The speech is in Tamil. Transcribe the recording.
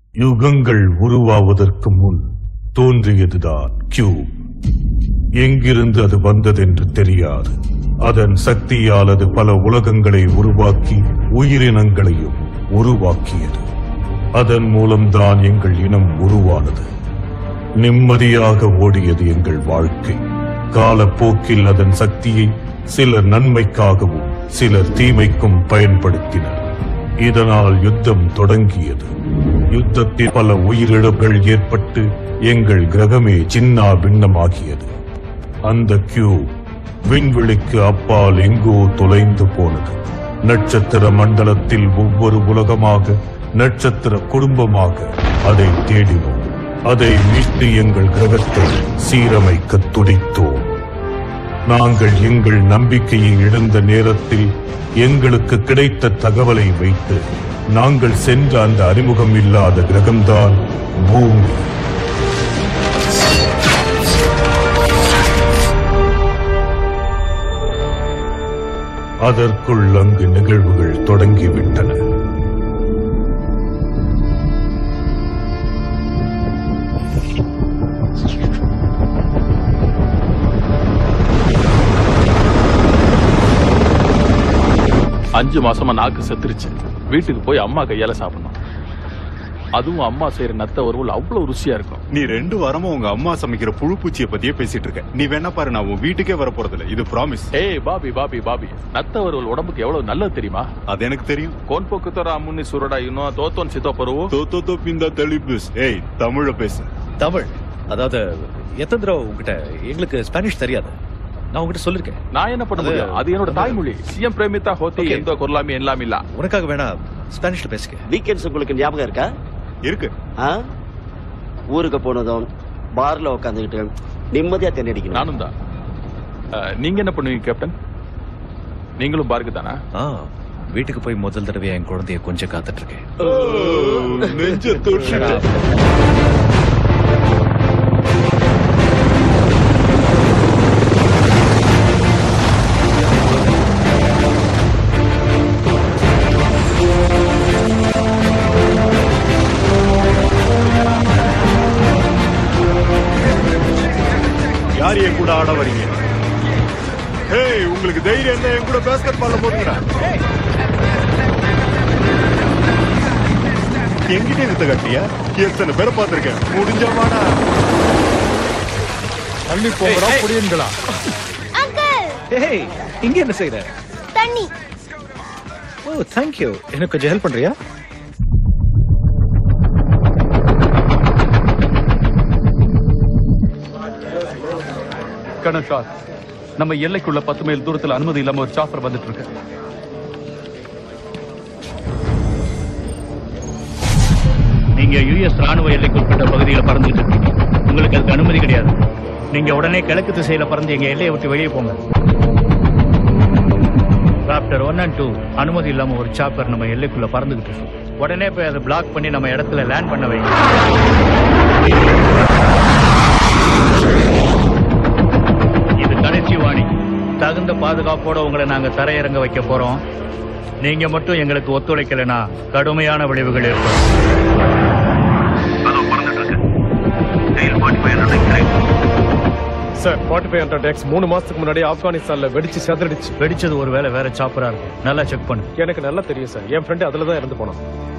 யுகங்கள் உருவாவதற்கு முன் தோன்றியதுதான் கியூப் எங்கிருந்து அது வந்ததென்று தெரியாது அதன் சக்தியால் அது பல உலகங்களை உருவாக்கி உயிரினங்களையும் உருவாக்கியது அதன் மூலம்தான் எங்கள் இனம் உருவானது நிம்மதியாக ஓடியது எங்கள் வாழ்க்கை காலப்போக்கில் அதன் சக்தியை சிலர் நன்மைக்காகவும் சிலர் தீமைக்கும் பயன்படுத்தினர் இதனால் யுத்தம் தொடங்கியது யுத்தத்தில் பல உயிரிழப்புகள் ஏற்பட்டு எங்கள் கிரகமே சின்னா பின்னமாகியது அந்த கியூ விண்வெளிக்கு அப்பால் எங்கோ தொலைந்து போனது நட்சத்திர மண்டலத்தில் ஒவ்வொரு உலகமாக நட்சத்திர குடும்பமாக அதை தேடினோம் அதை மீட்டு எங்கள் கிரகத்தை சீரமைக்க துடித்தோம் நாங்கள் எங்கள் நம்பிக்கையை இழந்த நேரத்தில் எங்களுக்கு கிடைத்த தகவலை வைத்து நாங்கள் சென்ற அந்த அறிமுகம் இல்லாத கிரகம்தான் பூமி அதற்குள் அங்கு நிகழ்வுகள் தொடங்கிவிட்டன அஞ்சு மாசமா நாக்கு செத்துருச்சு வீட்டுக்கு போய் அம்மா கையால சாப்பிடணும் அதுவும் அம்மா செய்யற நத்த வறுவல் அவ்வளவு ருசியா இருக்கும் நீ ரெண்டு வாரமா உங்க அம்மா சமைக்கிற புழு பூச்சிய பத்தியே பேசிட்டு இருக்க நீ வேணா பாரு நான் உன் வீட்டுக்கே வர போறதில்ல இது ப்ராமிஸ் ஏய் பாபி பாபி பாபி நத்த வறுவல் உடம்புக்கு எவ்வளவு நல்லது தெரியுமா அது எனக்கு தெரியும் கோன் போக்கு தர அம்முன்னி சுரடா இன்னும் தோத்தோன் சித்தோ பருவோ தோ தோ தோ பிந்தா தெளிபிஸ் ஏய் தமிழ்ல பேசு தமிழ் அதாவது எத்தனை தடவை உங்ககிட்ட எங்களுக்கு ஸ்பானிஷ் தெரியாது நான் உங்ககிட்ட சொல்லிருக்கேன் நான் என்ன பண்ண அது- முடியும் அது என்னோட தாய்மொழி சிஎம் பிரேமிதா ஹோத்தி Okay. எந்த கொல்லாமி எல்லாம் இல்ல உனக்காக வேணா ஸ்பானிஷ்ல பேசிக்க வீக்கெண்ட்ஸ் உங்களுக்கு ஞாபகம் இருக்கா இருக்கு ஆ? ஊருக்கு போனதும் பார்ல உட்காந்துக்கிட்டு நிம்மதியா தென்னடிக்கணும் நானும் தான் அஹ், நீங்க என்ன பண்ணுவீங்க கேப்டன் நீங்களும் பார்க்கு தானா ஆ வீட்டுக்கு போய் முதல் தடவையா என் குழந்தைய கொஞ்சம் காத்துட்டு இருக்கேன் நெஞ்ச தொட்டு யார் என் கூட ஆட வரீங்க ஏய் உங்களுக்கு தைரியம் என்ன என் கூட பேஸ்கெட் பால்ல போடுங்கடா என்கிட்ட இருந்த கட்டியா எத்தனை பேரை பார்த்திருக்கேன் முடிஞ்ச வாடா தள்ளி போகிறா புடியுங்களா ஏய் இங்க என்ன செய்யற தண்ணி ஓ தேங்க் யூ எனக்கு கொஞ்சம் ஹெல்ப் பண்றியா கணக்கா நம்ம எல்லைக்குள்ள பத்து மைல் தூரத்துல அனுமதி இல்லாம ஒரு சாப்பர் வந்துட்டு இருக்கு நீங்க யுஎஸ் ராணுவ எல்லைக்குட்பட்ட பகுதியில் பறந்துட்டு இருக்கீங்க உங்களுக்கு அதுக்கு அனுமதி கிடையாது நீங்க உடனே கிழக்கு திசையில பறந்து எங்க எல்லையை விட்டு வெளியே போங்க ராப்டர் ஒன் அண்ட் டூ அனுமதி இல்லாம ஒரு சாப்பர் நம்ம எல்லைக்குள்ள பறந்துகிட்டு இருக்கு உடனே போய் அதை பிளாக் பண்ணி நம்ம இடத்துல லேண்ட் பண்ண வைங்க இது கடைசி வாணி தகுந்த பாதுகாப்போட உங்களை நாங்க தரையிறங்க வைக்க போறோம் நீங்க மட்டும் எங்களுக்கு ஒத்துழைக்கலைன்னா கடுமையான விளைவுகள் ஏற்படும் sir forty five hundred X மூணு மாசத்துக்கு முன்னாடி ஆப்கானிஸ்தான்ல வெடிச்சு செதறிடுச்சு வெடிச்சது ஒருவேளை வேற சாப்பரா இருக்கும் நல்லா செக் பண்ணு எனக்கு நல்லா தெரியும் சார் என் ஃப்ரெண்டு அதுல தான் இறந்து போனான்